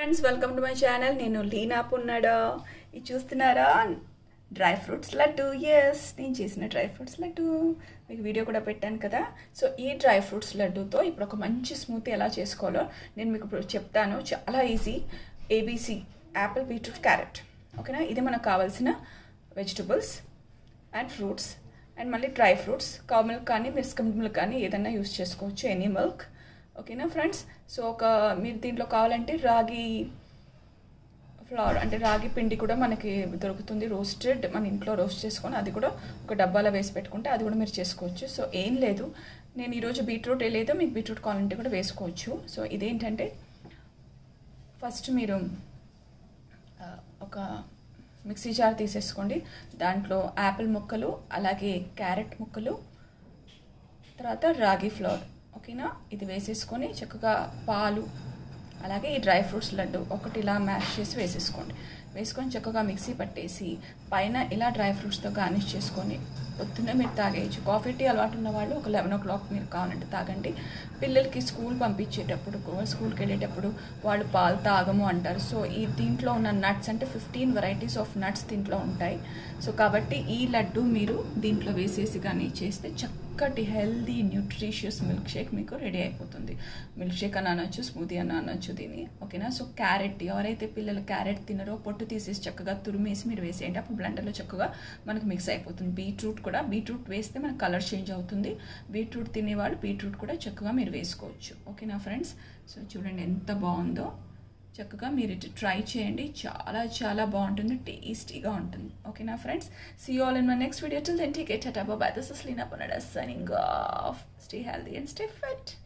friends welcome to my channel నేను లీనా పున్నాడా ఇది చూస్తున్నారా డ్రై ఫ్రూట్స్ లడ్డు ఎస్ నేను చేసిన డ్రై ఫ్రూట్స్ లడ్డు మీకు వీడియో కూడా పెట్టాను కదా సో ఈ డ్రై ఫ్రూట్స్ లడ్డుతో ఇప్పుడు ఒక మంచి స్మూతీ ఎలా చేసుకోవాలో నేను మీకు ఇప్పుడు చెప్తాను చాలా easy ABC apple beetroot carrot ఓకేనా ఇది మనకు కావాల్సిన వెజిటబుల్స్ అండ్ ఫ్రూట్స్ అండ్ మళ్ళీ డ్రై ఫ్రూట్స్ కౌ మిల్క్ కానీ మిస్కమ్ మిల్క్ కానీ ఏదైనా యూస్ చేసుకోవచ్చు ఎనీ మిల్క్ ఓకేనా ఫ్రెండ్స్ సో ఒక మీరు దీంట్లో కావాలంటే రాగి ఫ్లవర్ అంటే రాగి పిండి కూడా మనకి దొరుకుతుంది రోస్టెడ్ మన ఇంట్లో రోస్ట్ చేసుకొని అది కూడా ఒక డబ్బాలో వేసి పెట్టుకుంటే అది కూడా మీరు చేసుకోవచ్చు సో ఏం లేదు నేను ఈరోజు బీట్రూట్ వేయలేదు మీకు బీట్రూట్ కావాలంటే కూడా వేసుకోవచ్చు సో ఇదేంటంటే ఫస్ట్ మీరు ఒక మిక్సీ జార్ తీసేసుకోండి దాంట్లో యాపిల్ ముక్కలు అలాగే క్యారెట్ ముక్కలు తర్వాత రాగి ఫ్లవర్ ఓకేనా ఇది వేసేసుకొని చక్కగా పాలు అలాగే ఈ డ్రై ఫ్రూట్స్ లడ్డు ఒకటి ఇలా మ్యాష్ చేసి వేసేసుకోండి వేసుకొని చక్కగా మిక్సీ పట్టేసి పైన ఇలా డ్రై ఫ్రూట్స్తో గార్నిష్ చేసుకొని పొద్దున్నే మీరు తాగేయచ్చు కాఫీ టీ అలవాటు ఉన్న వాళ్ళు ఒక లెవెన్ ఓ క్లాక్ మీరు కావాలంటే తాగండి పిల్లలకి స్కూల్ పంపించేటప్పుడు స్కూల్కి వెళ్ళేటప్పుడు వాళ్ళు పాలు తాగము అంటారు సో ఈ దీంట్లో ఉన్న నట్స్ అంటే ఫిఫ్టీన్ వెరైటీస్ ఆఫ్ నట్స్ దీంట్లో ఉంటాయి సో కాబట్టి ఈ లడ్డు మీరు దీంట్లో వేసేసి కానీ చేస్తే చక్కటి హెల్దీ న్యూట్రిషియస్ మిల్క్ షేక్ మీకు రెడీ అయిపోతుంది మిల్క్ షేక్ అని అనొచ్చు స్మూతీ అని అనొచ్చు దీన్ని ఓకేనా సో క్యారెట్ ఎవరైతే పిల్లలు క్యారెట్ తినరో పొట్టు తీసేసి చక్కగా తురిమేసి మీరు వేసేయండి అప్పుడు బ్లెండర్లో చక్కగా మనకు మిక్స్ అయిపోతుంది బీట్రూట్ కూడా బీట్రూట్ వేస్తే మనకు కలర్ చేంజ్ అవుతుంది బీట్రూట్ తినేవాళ్ళు బీట్రూట్ కూడా చక్కగా మీరు వేసుకోవచ్చు ఓకేనా ఫ్రెండ్స్ సో చూడండి ఎంత బాగుందో చక్కగా మీరు ఇటు ట్రై చేయండి చాలా చాలా బాగుంటుంది టేస్టీగా ఉంటుంది ఓకేనా friends see all in my next video till then take at about bye this is Leena Ponada signing off stay healthy and stay fit